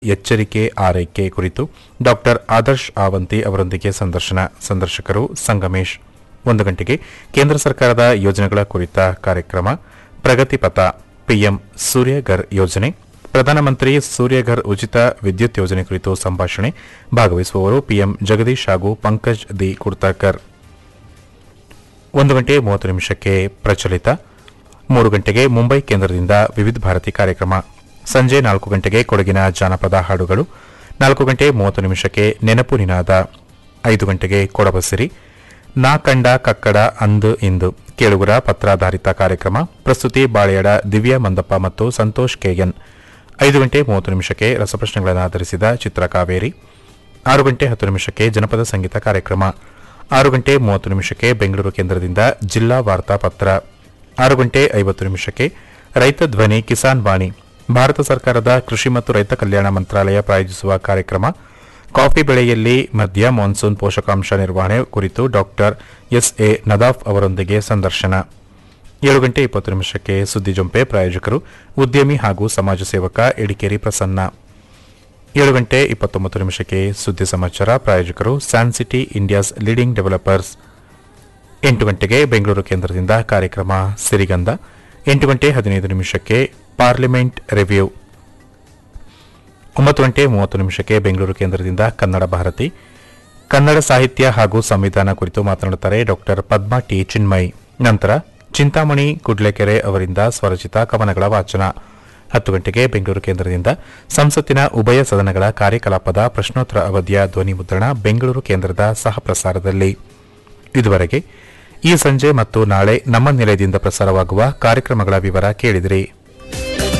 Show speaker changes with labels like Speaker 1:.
Speaker 1: ಎಚ್ಚರಿಕೆ ಆರೈಕೆ ಕುರಿತು ಡಾಕ್ಟರ್ ಆದರ್ಶ್ ಆವಂತಿ ಅವರೊಂದಿಗೆ ಸಂದರ್ಶನ ಸಂದರ್ಶಕರು ಸಂಗಮೇಶ್ ಒಂದು ಗಂಟೆಗೆ ಕೇಂದ್ರ ಸರ್ಕಾರದ ಯೋಜನೆಗಳ ಕುರಿತ ಕಾರ್ಯಕ್ರಮ ಪ್ರಗತಿಪಥ ಪಿಎಂ ಸೂರ್ಯಘರ್ ಯೋಜನೆ ಪ್ರಧಾನಮಂತ್ರಿ ಸೂರ್ಯಘರ್ ಉಚಿತ ವಿದ್ಯುತ್ ಯೋಜನೆ ಕುರಿತು ಸಂಭಾಷಣೆ ಭಾಗವಹಿಸುವವರು ಪಿಎಂ ಜಗದೀಶ್ ಹಾಗೂ ಪಂಕಜ್ ದಿ ಕುರ್ತಾಕರ್ ಒಂದು ಗಂಟೆ ಮೂವತ್ತು ನಿಮಿಷಕ್ಕೆ ಪ್ರಚಲಿತ ಮೂರು ಗಂಟೆಗೆ ಮುಂಬೈ ಕೇಂದ್ರದಿಂದ ವಿವಿಧ ಭಾರತಿ ಕಾರ್ಯಕ್ರಮ ಸಂಜೆ ನಾಲ್ಕು ಗಂಟೆಗೆ ಕೊಡಗಿನ ಜಾನಪದ ಹಾಡುಗಳು ನಾಲ್ಕು ಗಂಟೆ ಮೂವತ್ತು ನಿಮಿಷಕ್ಕೆ ನೆನಪು ನಿನಾದ ಐದು ಗಂಟೆಗೆ ಕೊಡಬಸಿರಿ ನಾ ಕಂಡ ಕಕ್ಕಡ ಅಂದು ಇಂದು ಕೇಳುಗರ ಪತ್ರಾಧಾರಿತ ಕಾರ್ಯಕ್ರಮ ಪ್ರಸ್ತುತಿ ಬಾಳೆಯಡ ದಿವ್ಯಾ ಮಂದಪ್ಪ ಮತ್ತು ಸಂತೋಷ್ ಕೆಎನ್ ಐದು ಗಂಟೆ ಮೂವತ್ತು ನಿಮಿಷಕ್ಕೆ ರಸಪ್ರಶ್ನೆಗಳನ್ನು ಆಧರಿಸಿದ ಚಿತ್ರಕಾವೇರಿ ಆರು ಗಂಟೆ ಹತ್ತು ನಿಮಿಷಕ್ಕೆ ಜನಪದ ಸಂಗೀತ ಕಾರ್ಯಕ್ರಮ ಆರು ಗಂಟೆ ಮೂವತ್ತು ನಿಮಿಷಕ್ಕೆ ಬೆಂಗಳೂರು ಕೇಂದ್ರದಿಂದ ಜಿಲ್ಲಾ ವಾರ್ತಾ ಪತ್ರ ಆರು ಗಂಟೆ ಐವತ್ತು ನಿಮಿಷಕ್ಕೆ ರೈತ ಧ್ವನಿ ಕಿಸಾನ್ ವಾಣಿ ಭಾರತ ಸರ್ಕಾರದ ಕೃಷಿ ಮತ್ತು ರೈತ ಕಲ್ಯಾಣ ಮಂತ್ರಾಲಯ ಪ್ರಾಯೋಜಿಸುವ ಕಾರ್ಯಕ್ರಮ ಕಾಫಿ ಬೆಳೆಯಲ್ಲಿ ಮಧ್ಯ ಮಾನ್ಸೂನ್ ಪೋಷಕಾಂಶ ನಿರ್ವಹಣೆ ಕುರಿತು ಡಾಕ್ಟರ್ ಎಸ್ ಎ ನದಾಫ್ ಅವರೊಂದಿಗೆ ಸಂದರ್ಶನ ಏಳು ಗಂಟೆ ಇಪ್ಪತ್ತು ನಿಮಿಷಕ್ಕೆ ಸುದ್ದಿ ಜೊಂಪೆ ಪ್ರಾಯೋಜಕರು ಉದ್ಯಮಿ ಹಾಗೂ ಸಮಾಜ ಸೇವಕ ಎಡಿಕೇರಿ ಪ್ರಸನ್ನ ಏಳು ಗಂಟೆ ಇಪ್ಪತ್ತೊಂಬತ್ತು ನಿಮಿಷಕ್ಕೆ ಸುದ್ದಿ ಸಮಾಚಾರ ಪ್ರಾಯೋಜಕರು San City India's leading developers ಎಂಟು ಗಂಟೆಗೆ ಬೆಂಗಳೂರು ಕೇಂದ್ರದಿಂದ ಕಾರ್ಯಕ್ರಮ ಸಿರಿಗಂಧ ಎಂಟು ಗಂಟೆ ಹದಿನೈದು ನಿಮಿಷಕ್ಕೆ ಪಾರ್ಲಿಮೆಂಟ್ ರಿವ್ಯೂ ಒಂಬತ್ತು ಗಂಟೆ ಮೂವತ್ತು ನಿಮಿಷಕ್ಕೆ ಬೆಂಗಳೂರು ಕೇಂದ್ರದಿಂದ ಕನ್ನಡ ಭಾರತಿ ಕನ್ನಡ ಸಾಹಿತ್ಯ ಹಾಗೂ ಸಂವಿಧಾನ ಕುರಿತು ಮಾತನಾಡುತ್ತಾರೆ ಡಾಕ್ಟರ್ ಪದ್ಮಾ ಟಿ ಚಿನ್ಮಯ್ ನಂತರ ಚಿಂತಾಮಣಿ ಕುಡ್ಲೆಕೆರೆ ಅವರಿಂದ ಸ್ವರಚಿತ ಕವನಗಳ ವಾಚನ ಹತ್ತು ಗಂಟೆಗೆ ಬೆಂಗಳೂರು ಕೇಂದ್ರದಿಂದ ಸಂಸತ್ತಿನ ಉಭಯ ಸದನಗಳ ಕಾರ್ಯಕಲಾಪದ ಪ್ರಶ್ನೋತ್ತರ ಅವಧಿಯ ಧ್ವನಿ ಮುದ್ರಣ ಬೆಂಗಳೂರು ಕೇಂದ್ರದ ಸಹ ಪ್ರಸಾರದಲ್ಲಿ ಇದುವರೆಗೆ ಈ ಸಂಜೆ ಮತ್ತು ನಾಳೆ ನಮ್ಮ ನಿಲಯದಿಂದ ಪ್ರಸಾರವಾಗುವ ಕಾರ್ಯಕ್ರಮಗಳ ವಿವರ ಕೇಳಿದಿರಿ